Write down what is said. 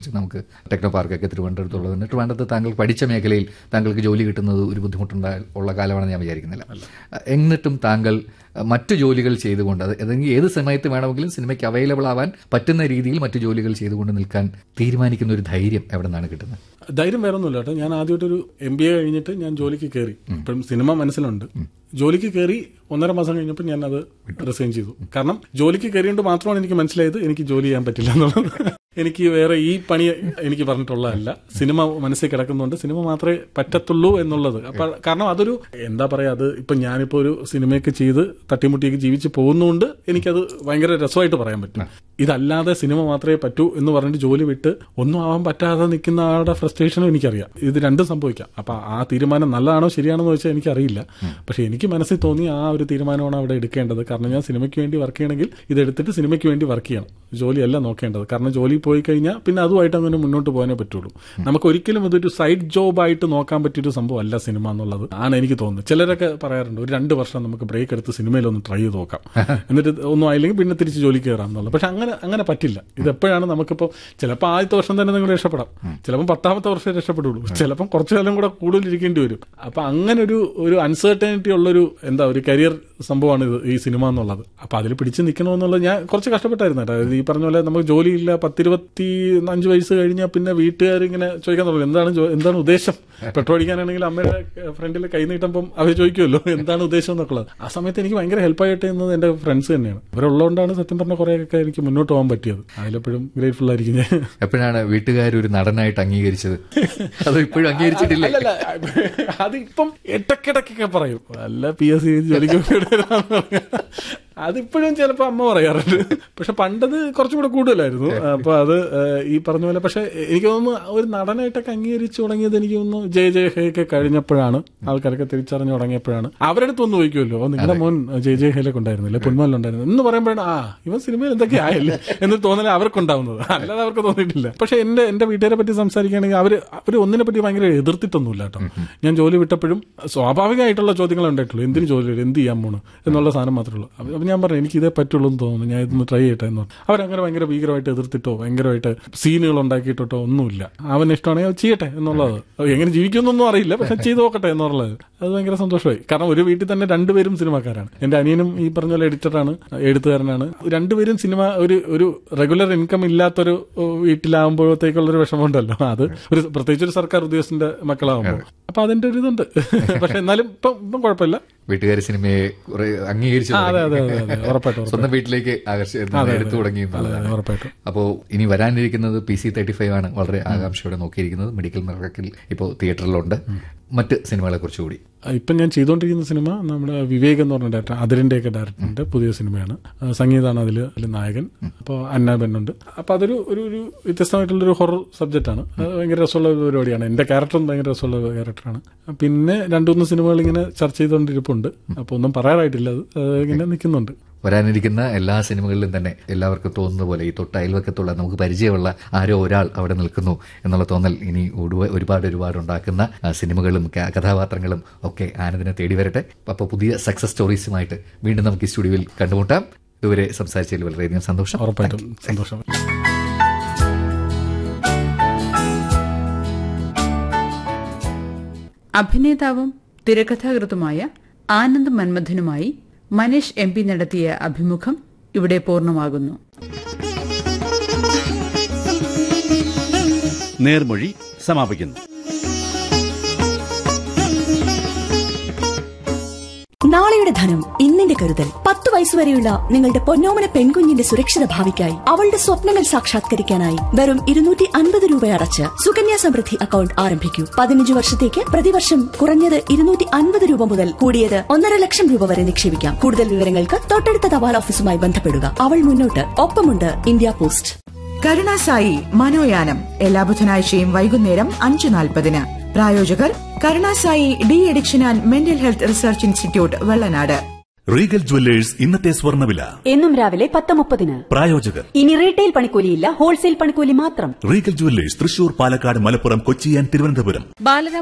നമുക്ക് ടെക്നോ പാർക്കൊക്കെ തിരുവനന്തപുരത്തുള്ളതുകൊണ്ട് ട്രിവാൻഡ്രത്ത് താങ്കൾ പഠിച്ച മേഖലയിൽ താങ്കൾക്ക് ജോലി കിട്ടുന്നത് ഒരു ബുദ്ധിമുട്ടുണ്ടായ ഉള്ള കാലമാണെന്ന് ഞാൻ വിചാരിക്കുന്നില്ല എന്നിട്ടും താങ്കൾ മറ്റു ജോലികൾ ചെയ്തുകൊണ്ട് അത് ഏതെങ്കിലും ഏത് സമയത്ത് വേണമെങ്കിലും സിനിമയ്ക്ക് അവൈലബിൾ ആവാൻ പറ്റുന്ന രീതിയിൽ മറ്റു ജോലികൾ ചെയ്തുകൊണ്ട് നിൽക്കാൻ തീരുമാനിക്കുന്ന ഒരു ധൈര്യം എവിടെ നിന്നാണ് കിട്ടുന്നത് ധൈര്യം വേറെ ഒന്നുമില്ല കേട്ടോ ഞാൻ ആദ്യമായിട്ടൊരു എം ബി എ കഴിഞ്ഞിട്ട് ഞാൻ ജോലിക്ക് കയറി ഇപ്പം സിനിമ മനസ്സിലുണ്ട് ജോലിക്ക് കയറി ഒന്നര മാസം കഴിഞ്ഞപ്പോൾ ഞാൻ അത് റിസൈൻ ചെയ്തു കാരണം ജോലിക്ക് കയറിയോണ്ട് മാത്രമാണ് എനിക്ക് മനസ്സിലായത് എനിക്ക് ജോലി ചെയ്യാൻ പറ്റില്ല എന്നുള്ളത് എനിക്ക് വേറെ ഈ പണി എനിക്ക് പറഞ്ഞിട്ടുള്ളതല്ല സിനിമ മനസ്സിൽ കിടക്കുന്നുണ്ട് സിനിമ മാത്രമേ പറ്റത്തുള്ളൂ എന്നുള്ളത് അപ്പൊ കാരണം അതൊരു എന്താ പറയാ അത് ഇപ്പൊ ഞാനിപ്പോ ഒരു സിനിമയൊക്കെ ചെയ്ത് തട്ടിമുട്ടിയൊക്കെ ജീവിച്ച് പോകുന്നതുകൊണ്ട് എനിക്കത് ഭയങ്കര രസമായിട്ട് പറയാൻ പറ്റും ഇതല്ലാതെ സിനിമ മാത്രമേ പറ്റൂ എന്ന് പറഞ്ഞിട്ട് ജോലി വിട്ട് ഒന്നും ആവാൻ പറ്റാതെ നിൽക്കുന്ന ആളുടെ ഫ്രസ്ട്രേഷനും എനിക്കറിയാം ഇത് രണ്ടും സംഭവിക്കാം അപ്പൊ ആ തീരുമാനം നല്ലതാണോ ശരിയാണോ എന്ന് വെച്ചാൽ എനിക്കറിയില്ല പക്ഷെ എനിക്ക് മനസ്സിൽ തോന്നി ആ ഒരു തീരുമാനമാണ് അവിടെ എടുക്കേണ്ടത് കാരണം ഞാൻ സിനിമയ്ക്ക് വേണ്ടി വർക്ക് ചെയ്യണമെങ്കിൽ ഇത് എടുത്തിട്ട് സിനിമയ്ക്ക് വേണ്ടി വർക്ക് ചെയ്യണം ജോലിയല്ല നോക്കേണ്ടത് കാരണം ജോലി പോയി കഴിഞ്ഞാൽ പിന്നെ അതുമായിട്ട് അങ്ങനെ മുന്നോട്ട് പോകാനേ പറ്റുള്ളൂ നമുക്ക് ഒരിക്കലും ഇതൊരു സൈഡ് ജോബായിട്ട് നോക്കാൻ പറ്റിയൊരു സംഭവം അല്ല സിനിമ എന്നുള്ളത് ആണ് എനിക്ക് തോന്നുന്നത് ചിലരൊക്കെ പറയാറുണ്ട് ഒരു രണ്ട് വർഷം നമുക്ക് ബ്രേക്ക് എടുത്ത് സിനിമയിലൊന്ന് ട്രൈ ചെയ്ത് നോക്കാം എന്നിട്ട് ഒന്നും ആയില്ലെങ്കിൽ പിന്നെ തിരിച്ച് ജോലിക്ക് കയറാം എന്നുള്ളത് പക്ഷെ അങ്ങനെ അങ്ങനെ പറ്റില്ല ഇത് എപ്പോഴാണ് നമുക്കിപ്പോൾ ചിലപ്പോൾ ആദ്യത്തെ വർഷം തന്നെ നിങ്ങൾ രക്ഷപ്പെടാം ചിലപ്പം പത്താമത്തെ വർഷം രക്ഷപ്പെടുള്ളൂ ചിലപ്പം കുറച്ചു കാലം കൂടെ കൂടുതൽ ഇരിക്കേണ്ടി വരും അപ്പൊ അങ്ങനെ ഒരു ഒരു അൺസർട്ടനിറ്റി ഉള്ളൊരു എന്താ ഒരു കരിയർ സംഭവമാണ് ഇത് ഈ സിനിമ എന്നുള്ളത് അപ്പൊ അതിൽ പിടിച്ച് നിൽക്കണമെന്നുള്ളത് ഞാൻ കുറച്ച് കഷ്ടപ്പെട്ടായിരുന്നു കേട്ടോ അതായത് ഈ പറഞ്ഞ പോലെ നമുക്ക് ജോലിയില്ല പത്തിരുപത്തി അഞ്ച് വയസ്സ് കഴിഞ്ഞാൽ പിന്നെ വീട്ടുകാർ ഇങ്ങനെ ചോദിക്കാൻ തുടങ്ങി എന്താണ് ജോ- എന്താണ് ഉദ്ദേശം പെട്രോൾ അടിക്കാനാണെങ്കിൽ അമ്മയുടെ ഫ്രണ്ടിൽ കൈ നീട്ടുമ്പം അവർ ചോദിക്കുമല്ലോ എന്താണ് ഉദ്ദേശം എന്നൊക്കെയുള്ളത് ആ സമയത്ത് എനിക്ക് ഭയങ്കര ഹെൽപ്പായിട്ട് എന്നത് എന്റെ ഫ്രണ്ട്സ് തന്നെയാണ് ഇവരുള്ളതുകൊണ്ടാണ് സത്യം പറഞ്ഞ കുറേയൊക്കെ എനിക്ക് മുന്നോട്ട് പോകാൻ പറ്റിയത് അതിലെപ്പോഴും ഗ്രേറ്റ്ഫുൾ ആയിരിക്കും ഞാൻ എപ്പോഴാണ് വീട്ടുകാർ ഒരു നടനായിട്ട് അംഗീകരിച്ചത് അത് ഇപ്പോഴും അംഗീകരിച്ചിട്ടില്ല അല്ലല്ല അതിപ്പം ഇടക്കിടക്കൊക്കെ പറയും അല്ല പി എസ് സി ജോലിക്ക് പോയിടാന്ന് പറഞ്ഞാ. അതിപ്പോഴും ചിലപ്പോൾ അമ്മ പറയാറുണ്ട് പക്ഷെ പണ്ടത് കുറച്ചും കൂടെ കൂടുതലായിരുന്നു അപ്പൊ അത് ഏഹ്, ഈ പറഞ്ഞ പോലെ പക്ഷെ എനിക്ക് തോന്നുന്നു ഒരു നടനായിട്ടൊക്കെ അംഗീകരിച്ചു തുടങ്ങിയത് എനിക്ക് തോന്നുന്നു ജയ ജയ ഹേ ഒക്കെ കഴിഞ്ഞപ്പോഴാണ് ആൾക്കാരൊക്കെ തിരിച്ചറിഞ്ഞു തുടങ്ങിയപ്പോഴാണ് അവരടുത്ത് ഒന്ന് ചോദിക്കുമല്ലോ നിങ്ങളുടെ മോൻ ജയ ജയ ഹേലൊക്കെ ഉണ്ടായിരുന്നില്ലേ പൊന്മാലിലുണ്ടായിരുന്നു എന്ന് പറയുമ്പോഴാണ് ആ ഇവൻ സിനിമയിൽ എന്തൊക്കെ ആയല്ലേ എന്ന് തോന്നലേ അവർക്കുണ്ടാവുന്നത് അല്ലാതെ അവർക്ക് തോന്നിയിട്ടില്ല പക്ഷെ എന്റെ എന്റെ വീട്ടുകാരെ പറ്റി സംസാരിക്കുകയാണെങ്കിൽ അവർ അവർ ഒന്നിനെ പറ്റി ഭയങ്കര എതിർത്തിട്ടൊന്നുമില്ല കേട്ടോ ഞാൻ ജോലി വിട്ടപ്പോഴും സ്വാഭാവികമായിട്ടുള്ള ചോദ്യങ്ങൾ ഉണ്ടായിട്ടുള്ളൂ എന്തിനു ജോലി എന്ത് ചെയ്യാൻ പോണ് എന്നുള്ള സാധനം മാത്രമേ ഉള്ളൂ അപ്പൊ അപ്പൊ ഞാൻ പറഞ്ഞു എനിക്ക് ഇതേ പറ്റുള്ളൂ എന്ന് തോന്നുന്നു ഞാൻ ഇതൊന്ന് ട്രൈ ചെയ്യട്ടെ എന്ന് പറഞ്ഞു അവരങ്ങനെ ഭയങ്കര ഭീകരമായിട്ട് എതിർത്തിട്ടോ ഭയങ്കരമായിട്ട് സീനുകൾ ഉണ്ടാക്കിയിട്ടോ ഒന്നുമില്ല അവന് ഇഷ്ടമാണെങ്കിൽ അത് ചെയ്യട്ടെ എന്നുള്ളത് അത് എങ്ങനെ ജീവിക്കുമെന്നൊന്നും അറിയില്ല പക്ഷെ ചെയ്ത് നോക്കട്ടെ എന്നുള്ളത് അത് ഭയങ്കര സന്തോഷമായി കാരണം ഒരു വീട്ടിൽ തന്നെ രണ്ടുപേരും സിനിമാക്കാരാണ് എന്റെ അനിയനും ഈ പറഞ്ഞ പോലെ എഡിറ്ററാണ് എഴുത്തുകാരനാണ് രണ്ടുപേരും സിനിമ ഒരു ഒരു റെഗുലർ ഇൻകം ഇല്ലാത്തൊരു ഏഹ്, വീട്ടിലാകുമ്പോഴത്തേക്കുള്ള ഒരു വിഷമമുണ്ടല്ലോ അത് ഒരു പ്രത്യേകിച്ച് ഒരു സർക്കാർ ഉദ്യോഗസ്ഥന്റെ മക്കളാകുമ്പോൾ അപ്പൊ അതിന്റെ ഒരു ഇതുണ്ട് പക്ഷെ എന്നാലും ഇപ്പം ഇപ്പം കുഴപ്പമില്ല വീട്ടുകാർ സിനിമയെ കുറെ അംഗീകരിച്ചു ആ, അതെ തുടങ്ങി. അതെ അതെ അതെ ഉറപ്പായിട്ടും സ്വന്തം വീട്ടിലേക്ക് ആകർഷി എടുത്തു തുടങ്ങി എന്നുള്ളതാണ് അതെ, ഉറപ്പായിട്ടും അപ്പോൾ ഇനി വരാനിരിക്കുന്നത് പി സി തേർട്ടി ഫൈവ് ആണ് വളരെ ആകാംക്ഷയോടെ നോക്കിയിരിക്കുന്നത് മെഡിക്കൽ മിറക്കിൽ ഇപ്പോൾ തിയേറ്ററിലുണ്ട് മറ്റ് സിനിമകളെ കുറിച്ചുകൂടി ഇപ്പം ഞാൻ ചെയ്തുകൊണ്ടിരിക്കുന്ന സിനിമ നമ്മുടെ വിവേക് എന്ന് പറഞ്ഞ ഡയറക്ടർ അതിരിന്റെയൊക്കെ ഡയറക്ടറിന്റെ പുതിയ സിനിമയാണ് ആ, സംഗീതാണ് അതിൽ അതിൽ നായകൻ അപ്പോൾ അന്ന ബെന്നുണ്ട് അപ്പോൾ അതൊരു ഒരു ഒരു വ്യത്യസ്തമായിട്ടുള്ളൊരു ഹൊറർ സബ്ജക്റ്റാണ് അത് ഭയങ്കര രസമുള്ള ഒരു പരിപാടിയാണ് എൻ്റെ ക്യാരക്ടറും ഭയങ്കര രസമുള്ള ക്യാരക്ടറാണ് പിന്നെ രണ്ടുമൂന്ന് സിനിമകൾ ഇങ്ങനെ ചർച്ച ചെയ്തുകൊണ്ടിരിപ്പുണ്ട് അപ്പോൾ ഒന്നും പറയാറായിട്ടില്ല അത് അത് ഇങ്ങനെ നിൽക്കുന്നുണ്ട് വരാനിരിക്കുന്ന എല്ലാ സിനിമകളിലും തന്നെ എല്ലാവർക്കും തോന്നുന്ന പോലെ ഈ തൊട്ട് അയൽവക്കത്തുള്ള നമുക്ക് പരിചയമുള്ള ആരോ ഒരാൾ അവിടെ നിൽക്കുന്നു എന്നുള്ള തോന്നൽ ഇനി ഒരുവ- ഒരുപാട് ഒരുപാട് ഉണ്ടാക്കുന്ന ആ, സിനിമകളും ക- കഥാപാത്രങ്ങളും ഒക്കെ ആനന്ദിനെ തേടി വരട്ടെ അപ്പോൾ പുതിയ സക്സസ് സ്റ്റോറീസുമായിട്ട് വീണ്ടും നമുക്ക് ഈ സ്റ്റുഡിയോയിൽ കണ്ടുമുട്ടാം ഇതുവരെ സംസാരിച്ചതിൽ വളരെയധികം സന്തോഷം ഉറപ്പായിട്ടും സന്തോഷം അഭിനേതാവും തിരക്കഥാകൃത്തുമായ ആനന്ദ് മന്മഥനുമായി മനീഷ് എം പി നടത്തിയ അഭിമുഖം ഇവിടെ പൂർണ്ണമാകുന്നു നേർമൊഴി സമാപിക്കുന്നു നാളെയുടെ ധനം ഇന്നിന്റെ കരുതൽ പത്ത് വയസ്സുവരെയുള്ള നിങ്ങളുടെ പൊന്നോമന പെൺകുഞ്ഞിന്റെ സുരക്ഷിത ഭാവിക്കായി അവളുടെ സ്വപ്നങ്ങൾ സാക്ഷാത്കരിക്കാനായി വെറും ഇരുന്നൂറ്റി അൻപത് രൂപ അടച്ച് സുകന്യാ സമൃദ്ധി അക്കൗണ്ട് ആരംഭിക്കൂ പതിനഞ്ച് വർഷത്തേക്ക് പ്രതിവർഷം കുറഞ്ഞത് ഇരുന്നൂറ്റി അൻപത് രൂപ മുതൽ കൂടിയത് ഒന്നര ലക്ഷം രൂപ വരെ നിക്ഷേപിക്കാം കൂടുതൽ വിവരങ്ങൾക്ക് തൊട്ടടുത്ത തപാൽ ഓഫീസുമായി ബന്ധപ്പെടുക അവൾ മുന്നോട്ട് ഒപ്പമുണ്ട് ഇന്ത്യ പോസ്റ്റ് കരുണാസായി മനോയാനം എല്ലാ ബുധനാഴ്ചയും വൈകുന്നേരം അഞ്ച് നാൽപ്പതിന് പ്രായോജകർ Karunasai de addiction and mental health research institute Vellanad Regal Jewellers ഇന്നത്തെ സ്വർണ്ണവില എന്നും രാവിലെ പത്ത് മുപ്പതിന് പ്രായോജകർ ഇനി റീറ്റെയിൽ പണിക്കൂലിയില്ല ഹോൾസെയിൽ പണിക്കൂലി മാത്രം Regal Jewellers Thrissur Palakkad Malappuram Kochi and Thiruvananthapuram ബാലരാം